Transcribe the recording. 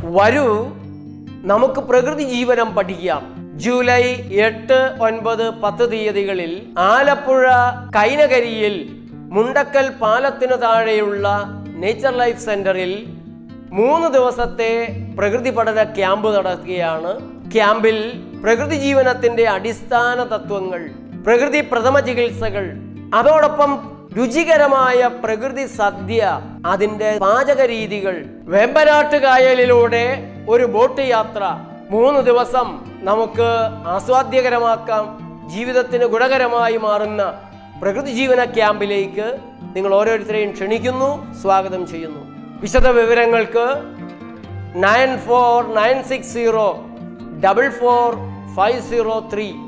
വരൂ നമുക്ക് പ്രകൃതി ജീവനം പഠിക്കാം ജൂലൈ എട്ട് ഒൻപത് പത്ത് തീയതികളിൽ ആലപ്പുഴ കൈനകരിയിൽ മുണ്ടക്കൽ പാലത്തിനു താഴെയുള്ള നേച്ചർ ലൈഫ് സെന്ററിൽ മൂന്ന് ദിവസത്തെ പ്രകൃതി പഠന ക്യാമ്പ് നടക്കുകയാണ് ക്യാമ്പിൽ പ്രകൃതി ജീവനത്തിന്റെ അടിസ്ഥാന തത്വങ്ങൾ പ്രകൃതി പ്രഥമ ചികിത്സകൾ അതോടൊപ്പം രുചികരമായ പ്രകൃതി സദ്യ അതിന്റെ പാചക രീതികൾ വേമ്പനാട്ട് കായലിലൂടെ ഒരു ബോട്ട് യാത്ര മൂന്ന് ദിവസം നമുക്ക് ആസ്വാദ്യകരമാക്കാം ജീവിതത്തിന് ഗുണകരമായി മാറുന്ന പ്രകൃതി ജീവന ക്യാമ്പിലേക്ക് നിങ്ങൾ ഓരോരുത്തരെയും ക്ഷണിക്കുന്നു സ്വാഗതം ചെയ്യുന്നു വിശദ വിവരങ്ങൾക്ക് nine four nine six zero double four five zero three